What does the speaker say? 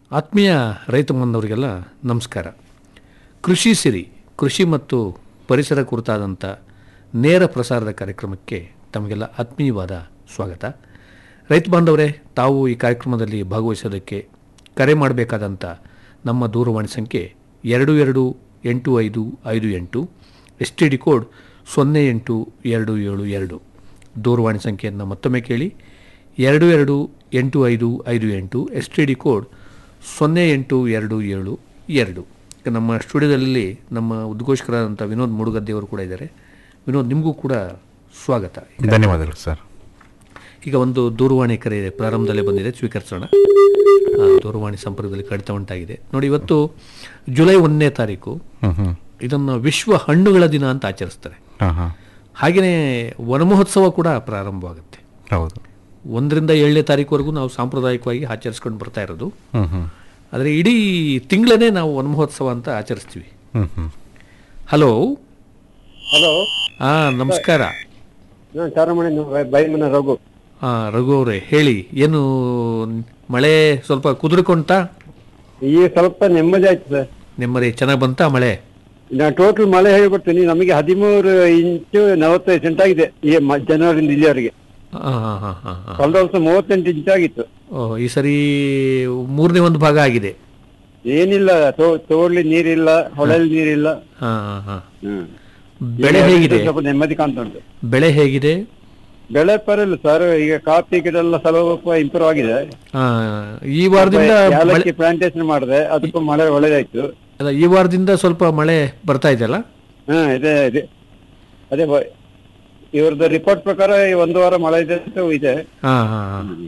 ಆತ್ಮೀಯ ರೈತ ಬಾಂಧವರಿಗೆಲ್ಲ ನಮಸ್ಕಾರ ಕೃಷಿ ಸಿರಿ ಕೃಷಿ ಮತ್ತು ಪರಿಸರ ಕುರಿತಾದಂಥ ನೇರ ಪ್ರಸಾರದ ಕಾರ್ಯಕ್ರಮಕ್ಕೆ ತಮಗೆಲ್ಲ ಆತ್ಮೀಯವಾದ ಸ್ವಾಗತ ರೈತ ಬಾಂಧವರೇ ತಾವು ಈ ಕಾರ್ಯಕ್ರಮದಲ್ಲಿ ಭಾಗವಹಿಸೋದಕ್ಕೆ ಕರೆ ಮಾಡಬೇಕಾದಂಥ ನಮ್ಮ ದೂರವಾಣಿ ಸಂಖ್ಯೆ ಎರಡು ಎರಡು ಎಂಟು ಐದು ಐದು ಎಂಟು ಎಸ್ ಟಿ ಡಿ ಕೋಡ್ ಸೊನ್ನೆ ಎಂಟು ಎರಡು ಏಳು ಎರಡು ದೂರವಾಣಿ ಸಂಖ್ಯೆಯನ್ನು ಮತ್ತೊಮ್ಮೆ ಕೇಳಿ ಎರಡು ಎರಡು ಎಂಟು ಐದು ಐದು ಎಂಟು ಎಸ್ ಟಿ ಡಿ ಕೋಡ್ ಸೊನ್ನೆ ಎಂಟು ಎರಡು ಏಳು ಎರಡು ಈಗ ನಮ್ಮ ಸ್ಟುಡಿಯೋದಲ್ಲಿ ನಮ್ಮ ಉದ್ಘೋಷಕರಾದಂಥ ವಿನೋದ್ ಮುಡುಗದ್ದೆಯವರು ಕೂಡ ಇದ್ದಾರೆ ವಿನೋದ್ ನಿಮಗೂ ಕೂಡ ಸ್ವಾಗತ ಧನ್ಯವಾದಗಳು ಸರ್ ಈಗ ಒಂದು ದೂರವಾಣಿ ಕರೆ ಪ್ರಾರಂಭದಲ್ಲೇ ಬಂದಿದೆ ಸ್ವೀಕರಿಸೋಣ ಆ, ದೂರವಾಣಿ ಸಂಪರ್ಕದಲ್ಲಿ ಕಡಿತ ಉಂಟಾಗಿದೆ ನೋಡಿ ಇವತ್ತು ಜುಲೈ ಒಂದನೇ ತಾರೀಕು ಹ್ಮ್ ಹ್ಮ್ ಇದನ್ನು ವಿಶ್ವ ಹಣ್ಣುಗಳ ದಿನ ಅಂತ ಆಚರಿಸ್ತಾರೆ ಹಾಂ ಹಾಂ ಹಾಗೆಯೇ ವನಮಹೋತ್ಸವ ಕೂಡ ಪ್ರಾರಂಭವಾಗುತ್ತೆ ಹೌದು ಒಂದರಿಂದ ಏಳನೇ ತಾರೀಕುವರೆಗೂ ನಾವು ಸಾಂಪ್ರದಾಯಿಕವಾಗಿ ಆಚರಿಸ್ಕೊಂಡು ಬರ್ತಾ ಇರೋದು ಹ್ಮ್ ಹ್ಮ್ ಆದರೆ ಇಡೀ ತಿಂಗಳೇ ನಾವು ವನಮಹೋತ್ಸವ ಅಂತ ಆಚರಿಸ್ತೀವಿ ಹ್ಮ್ ಹ್ಮ್ ಹಲೋ ಹಲೋ ಹಾಂ ನಮಸ್ಕಾರ ನಾನು ಚಾರಮಣಿ ಬೈಮನ ರಘು ಹಾಂ ರಘು ಅವರೇ ಹೇಳಿ ಏನು ಮಳೆ ಸ್ವಲ್ಪ ಕುದುರ್ಕೊಂತ ಈಗ ಸ್ವಲ್ಪ ನೆಮ್ಮದಿ ಆಯ್ತು ಸರ್ ನೆಮ್ಮದಿ ಚೆನ್ನಾಗಿ ಬಂತಾ ಮಳೆ ನಾನು ಟೋಟಲ್ ಮಳೆ ಹೇಳ್ಬಿಡ್ತೀನಿ ನಮಗೆ ಹದಿಮೂರು ಇಂಚು ನಲವತ್ತೈದು ಸೆಂಟ್ ಆಗಿದೆ ಈ ಮ- ಜನವರಿಂದ ಇಲ್ಲಿವರೆಗೆ ಹಾಂ ಹಾಂ ಹಾಂ ಹಾಂ ಹಾಂ ಕಳೆದ ವರ್ಷ ಮೂವತ್ತೆಂಟು ಇಂಚ್ ಆಗಿತ್ತು ಓ ಈ ಸರಿ ಮೂರನೇ ಒಂದು ಭಾಗ ಆಗಿದೆ ಏನಿಲ್ಲ ತೋ- ತೋಡ್ಲಿ ನೀರಿಲ್ಲ ಹೊಳೆಯಲ್ಲಿ ನೀರಿಲ್ಲ ಹಾಂ ಹಾಂ ಹಾಂ ಹ್ಮ್. ಬೆಳೆ ಈಗ ಹೇಗಿದೆ ಸ್ವಲ್ಪ ನೆಮ್ಮದಿ ಕಾಣ್ತಾ ಉಂಟು ಬೆಳೆ ಹೇಗಿದೆ ಬೆಳೆ ಪರಲ್ಲ ಸರ್ ಈಗ ಕಾಫಿ ಗಿಡ ಎಲ್ಲ ಸ್ವಲ್ಪ ಇಂಪ್ರೂವ್ ಆಗಿದೆ ಆ, ಈ ವಾರದಿಂದ ಮಳೆ ಏಲಕ್ಕಿ ಪ್ಲಾಂಟೇಶನ್ ಮಾಡಿದೆ ಅದಕ್ಕೂ ಮಳೆ ಒಳ್ಳೇದಾಯ್ತು ಅಲ್ಲ ಈ ವಾರದಿಂದ ಸ್ವಲ್ಪ ಮಳೆ ಬರ್ತಾ ಇದೆಯಲ್ಲ ಹಾ ಇದೆ ಇದೆ ಅದೇ ಬ- ಇವ್ರದ್ದು ರಿಪೋರ್ಟ್ ಪ್ರಕಾರ ಈ ಒಂದು ವಾರ ಮಳೆ ಇದೆ ಅಂತ ಇದೆ ಹಾಂ ಹಾಂ ಹಾಂ